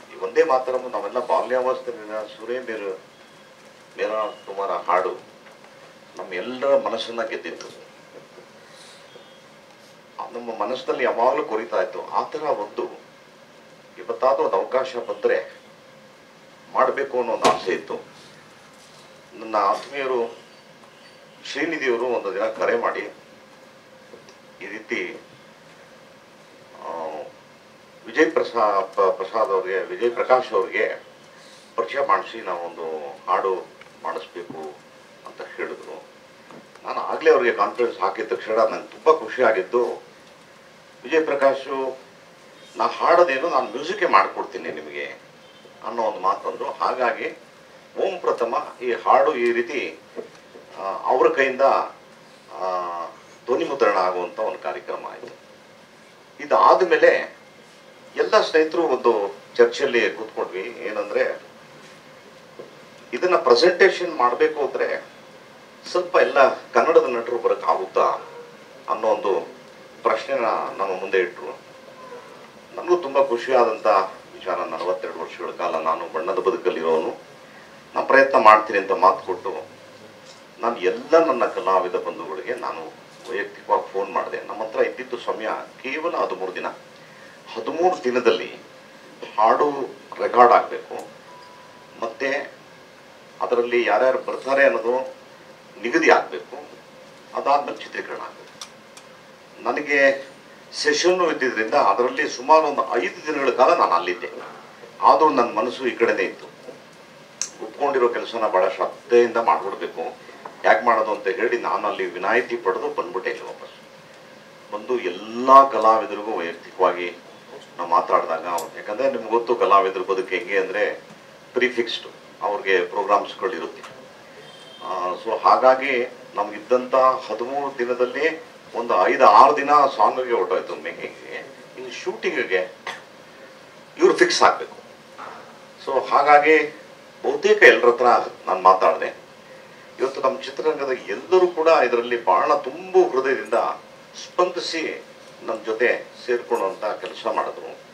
ಈ ಒಂದೇ ಮಾತರಂ ನಾವೆಲ್ಲ ಬಾಲ್ಯಾವಸ್ಥೆಯಿಂದ ಸುರೇ ಮೇರು ಮೇರ ಕುಮಾರ ಹಾಡು ನಮ್ಮ ಎಲ್ಲರ ಮನಸ್ಸನ್ನ ಗೆದ್ದಿತ್ತು ಆ ನಮ್ಮ ಮನಸ್ಸಿನಲ್ಲಿ ಯಾವಾಗಲೂ ಕೊರಿತಾ ಇತ್ತು ಆ ಥರ ಒಂದು ಇವತ್ತಾದ್ರೂ ಒಂದು ಅವಕಾಶ ಬಂದರೆ ಮಾಡಬೇಕು ಅನ್ನೋ ಒಂದು ಆಸೆ ಇತ್ತು ನನ್ನ ಆತ್ಮೀಯರು ಶ್ರೀನಿಧಿಯವರು ಒಂದು ದಿನ ಕರೆ ಮಾಡಿ ಈ ರೀತಿ ಆ, ವಿಜಯ್ ಪ್ರಸಾ ಪ- ಪ್ರಸಾದ್ ಅವ್ರಿಗೆ ವಿಜಯ್ ಪ್ರಕಾಶ್ ಅವ್ರಿಗೆ ಪರಿಚಯ ಮಾಡಿಸಿ ನಾವೊಂದು ಹಾಡು ಮಾಡಿಸ್ಬೇಕು ಅಂತ ಹೇಳಿದ್ರು ನಾನು ಆಗಲೇ ಅವ್ರಿಗೆ ಕಾನ್ಫಿಡೆನ್ಸ್ ಹಾಕಿದ ತಕ್ಷಣ ನಂಗೆ ತುಂಬ ಖುಷಿ ಆಗಿದ್ದು ವಿಜಯ್ ಪ್ರಕಾಶು ನಾ ಹಾಡೋದೇನು ನಾನು ಮ್ಯೂಸಿಕ್ಕೇ ಮಾಡಿಕೊಡ್ತೀನಿ ನಿಮಗೆ ಅನ್ನೋ ಒಂದು ಮಾತಂದ್ರು ಹಾಗಾಗಿ ಓಂ ಪ್ರಥಮ ಈ ಹಾಡು ಈ ರೀತಿ ಆ, ಅವರ ಕೈಯಿಂದ ಆ, ಧ್ವನಿ ಮುದ್ರಣ ಆಗುವಂಥ ಒಂದು ಕಾರ್ಯಕ್ರಮ ಆಯಿತು ಇದಾದ ಮೇಲೆ ಎಲ್ಲ ಸ್ನೇಹಿತರು ಒಂದು ಚರ್ಚೆಯಲ್ಲಿ ಕೂತ್ಕೊಂಡ್ವಿ ಏನಂದ್ರೆ ಇದನ್ನ ಪ್ರೆಸೆಂಟೇಷನ್ ಮಾಡಬೇಕು ಅಂದ್ರೆ ಸ್ವಲ್ಪ ಎಲ್ಲ ಕನ್ನಡದ ನಟರು ಬರಕ್ ಆಗುತ್ತಾ ಅನ್ನೋ ಒಂದು ಪ್ರಶ್ನೆನ ನಮ್ಮ ಮುಂದೆ ಇಟ್ರು ನನಗೂ ತುಂಬಾ ಖುಷಿಯಾದಂಥ ವಿಚಾರ ನಲವತ್ತೆರಡು ವರ್ಷಗಳ ಕಾಲ ನಾನು ಬಣ್ಣದ ಬದುಕಲ್ಲಿರೋನು ನಾನು ಪ್ರಯತ್ನ ಮಾಡ್ತೀನಿ ಅಂತ ಮಾತು ಕೊಟ್ಟು ನಾನು ಎಲ್ಲ ನನ್ನ ಕಲಾವಿದ ಬಂಧುಗಳಿಗೆ ನಾನು ವೈಯಕ್ತಿಕವಾಗಿ ಫೋನ್ ಮಾಡಿದೆ ನಮ್ಮ ಹತ್ರ ಇದ್ದಿದ್ದು ಸಮಯ ಕೇವಲ ಹದಿಮೂರು ದಿನ ಹದಿಮೂರು ದಿನದಲ್ಲಿ ಹಾಡು ರೆಕಾರ್ಡ್ ಆಗಬೇಕು ಮತ್ತೆ ಅದರಲ್ಲಿ ಯಾರ್ಯಾರು ಬರ್ತಾರೆ ಅನ್ನೋದು ನಿಗದಿ ಆಗಬೇಕು ಅದಾದ್ಮೇಲೆ ಚಿತ್ರೀಕರಣ ಆಗಬೇಕು ನನಗೆ ಸೆಷನ್ನು ಇದ್ದಿದ್ರಿಂದ ಅದರಲ್ಲಿ ಸುಮಾರು ಒಂದು ಐದು ದಿನಗಳ ಕಾಲ ನಾನು ಅಲ್ಲಿದ್ದೆ ಆದರೂ ನನ್ನ ಮನಸ್ಸು ಈ ಕಡೆನೇ ಇತ್ತು ಒಪ್ಕೊಂಡಿರೋ ಕೆಲಸನ ಬಹಳ ಶ್ರದ್ಧೆಯಿಂದ ಮಾಡ್ಬಿಡ್ಬೇಕು ಯಾಕೆ ಮಾಡೋದು ಅಂತ ಹೇಳಿ ನಾನು ಅಲ್ಲಿ ವಿನಾಯಿತಿ ಪಡೆದು ಬಂದ್ಬಿಟ್ಟೆ ಇಲ್ಲಿ ವಾಪಸ್ ಬಂದು ಎಲ್ಲ ಕಲಾವಿದರಿಗೂ ವೈಯಕ್ತಿಕವಾಗಿ ನಾವು ಮಾತಾಡಿದಾಗ ಯಾಕಂದ್ರೆ ನಿಮ್ಗೆ ಗೊತ್ತು ಕಲಾವಿದ್ರ ಬದುಕು ಹೆಂಗೆ ಅಂದರೆ ಪ್ರಿಫಿಕ್ಸ್ಡ್ ಅವ್ರಿಗೆ ಪ್ರೋಗ್ರಾಮ್ಸ್ಗಳು ಇರುತ್ತೆ ಸೊ ಹಾಗಾಗಿ ನಮ್ಗಿದ್ದಂಥ ಹದಿಮೂರು ದಿನದಲ್ಲಿ ಒಂದು ಐದು ಆರು ದಿನ ಸಾಂಗ್ಗೆ ಹೊರಟೋಯ್ತು ಮೇಕಿಂಗ್ಗೆ ಇನ್ನು ಶೂಟಿಂಗಿಗೆ ಇವ್ರು ಫಿಕ್ಸ್ ಆಗಬೇಕು ಸೊ ಹಾಗಾಗಿ ಬಹುತೇಕ ಎಲ್ಲರ ಹತ್ರ ನಾನು ಮಾತಾಡಿದೆ ಇವತ್ತು ನಮ್ಮ ಚಿತ್ರರಂಗದ ಎಲ್ಲರೂ ಕೂಡ ಇದರಲ್ಲಿ ಬಹಳ ತುಂಬು ಹೃದಯದಿಂದ ಸ್ಪಂದಿಸಿ ನಮ್ಮ ಜೊತೆ ಸೇರ್ಕೊಳ್ಳುವಂಥ ಕೆಲಸ ಮಾಡಿದ್ರು